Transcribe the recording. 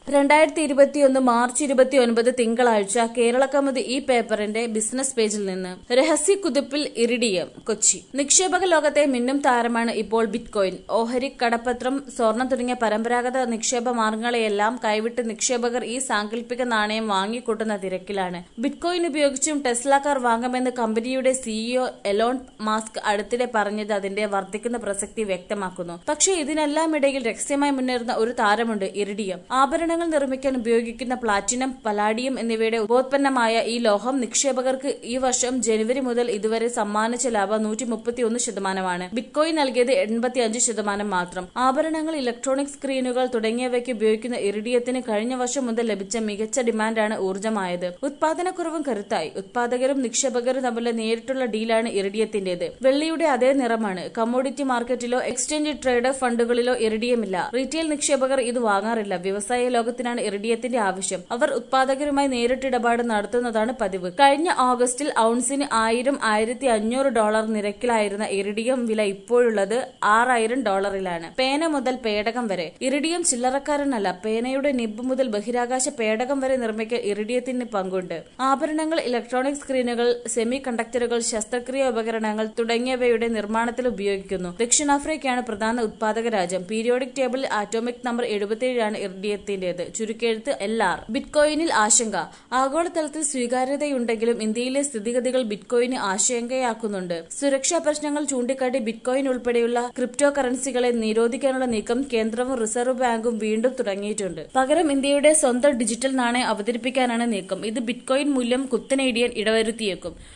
രണ്ടായിരത്തി ഇരുപത്തിയൊന്ന് മാർച്ച് ഇരുപത്തിയൊൻപത് തിങ്കളാഴ്ച കേരള കൗമുദി ഈ പേപ്പറിന്റെ ബിസിനസ് പേജിൽ നിന്ന് രഹസ്യ കുതിപ്പിൽ ഇറിഡിയം കൊച്ചി നിക്ഷേപക ലോകത്തെ മിന്നും താരമാണ് ഇപ്പോൾ ബിറ്റ്കോയിൻ ഓഹരി കടപ്പത്രം സ്വർണം തുടങ്ങിയ പരമ്പരാഗത നിക്ഷേപ മാർഗങ്ങളെയെല്ലാം കൈവിട്ട് നിക്ഷേപകർ ഈ സാങ്കല്പിക നാണയം വാങ്ങിക്കൂട്ടുന്ന തിരക്കിലാണ് ബിറ്റ്കോയിൻ ഉപയോഗിച്ചും ടെസ്ല കാർ വാങ്ങാമെന്ന് കമ്പനിയുടെ സിഇഒ എലോൺ മാസ്ക് അടുത്തിടെ പറഞ്ഞത് അതിന്റെ വർദ്ധിക്കുന്ന പ്രസക്തി വ്യക്തമാക്കുന്നു പക്ഷേ ഇതിനെല്ലാം ഇടയിൽ രഹസ്യമായി മുന്നേറുന്ന ഒരു താരമുണ്ട് ഇറിഡിയം ആഭരണങ്ങൾ നിർമ്മിക്കാൻ ഉപയോഗിക്കുന്ന പ്ലാറ്റിനം പലാഡിയം എന്നിവയുടെ ഉപോത്പന്നമായ ഈ ലോഹം നിക്ഷേപകർക്ക് ഈ വർഷം ജനുവരി മുതൽ ഇതുവരെ സമ്മാനിച്ച ലാഭം നൂറ്റി മുപ്പത്തിയൊന്ന് ശതമാനമാണ് ബിറ്റ്കോയിൻ നൽകിയത് എൺപത്തിയഞ്ച് ശതമാനം മാത്രം ആഭരണങ്ങൾ ഇലക്ട്രോണിക് സ്ക്രീനുകൾ തുടങ്ങിയവയ്ക്ക് ഉപയോഗിക്കുന്ന ഇറിഡിയത്തിന് കഴിഞ്ഞ വർഷം മുതൽ ലഭിച്ച മികച്ച ഡിമാൻഡാണ് ഊർജ്ജമായത് ഉത്പാദനക്കുറവും കരുത്തായി ഉത്പാദകരും നിക്ഷേപകരും തമ്മിലുള്ള നേരിട്ടുള്ള ഡീലാണ് ഇറിഡിയത്തിന്റേത് വെള്ളിയുടെ അതേ നിറമാണ് കമ്മോഡിറ്റി മാർക്കറ്റിലോ എക്സ്ചേഞ്ച് ട്രേഡ് ഫണ്ടുകളിലോ ഇറിഡിയമില്ല റീറ്റെയിൽ നിക്ഷേപകർ ഇത് വാങ്ങാറില്ല വ്യവസായ ലോകത്തിനാണ് ഇറിഡിയത്തിന്റെ ആവശ്യം അവർ ഉത്പാദകരുമായി നേരിട്ട് ഇടപാട് നടത്തുന്നതാണ് പതിവ് കഴിഞ്ഞ ഓഗസ്റ്റിൽ ഔൺസിന് ആയിരം ആയിരത്തി അഞ്ഞൂറ് ഡോളർ നിരക്കിലായിരുന്ന ഇറിഡിയം വില ഇപ്പോഴുള്ളത് ആറായിരം ഡോളറിലാണ് പേന മുതൽ പേടകം വരെ ഇറിഡിയം ചില്ലറക്കാരനല്ല പേനയുടെ നിബ് മുതൽ ബഹിരാകാശ പേടകം വരെ നിർമ്മിക്കാൻ ഇറിഡിയത്തിന് പങ്കുണ്ട് ആഭരണങ്ങൾ ഇലക്ട്രോണിക് സ്ക്രീനുകൾ സെമി കണ്ടക്ടറുകൾ ശസ്ത്രക്രിയ ഉപകരണങ്ങൾ തുടങ്ങിയവയുടെ നിർമ്മാണത്തിൽ ഉപയോഗിക്കുന്നു ദക്ഷിണാഫ്രിക്കയാണ് പ്രധാന ഉത്പാദക രാജ്യം പീരിയോഡിക് ടേബിളിൽ ആറ്റോമിക് നമ്പർ എഴുപത്തിയേഴാണ് ഇറിഡിയത്തിന്റേത് ചുരുക്കെഴുത്ത് എൽ ആർ ബിറ്റ്കോയിനിൽ ആശങ്ക ആഗോളതലത്തിൽ സ്വീകാര്യതയുണ്ടെങ്കിലും ഇന്ത്യയിലെ സ്ഥിതിഗതികൾ ബിറ്റ്കോയിന് ആശങ്കയാക്കുന്നുണ്ട് സുരക്ഷാ പ്രശ്നങ്ങൾ ചൂണ്ടിക്കാട്ടി ബിറ്റ്കോയിൻ ഉൾപ്പെടെയുള്ള ക്രിപ്റ്റോ കറൻസികളെ നിരോധിക്കാനുള്ള നീക്കം കേന്ദ്രവും റിസർവ് ബാങ്കും വീണ്ടും തുടങ്ങിയിട്ടുണ്ട് പകരം ഇന്ത്യയുടെ സ്വന്തം ഡിജിറ്റൽ നാണയം അവതരിപ്പിക്കാനാണ് നീക്കം ഇത് ബിറ്റ്കോയിൻ മൂല്യം കുത്തനെയിടിയാൻ ഇടവരുത്തിയേക്കും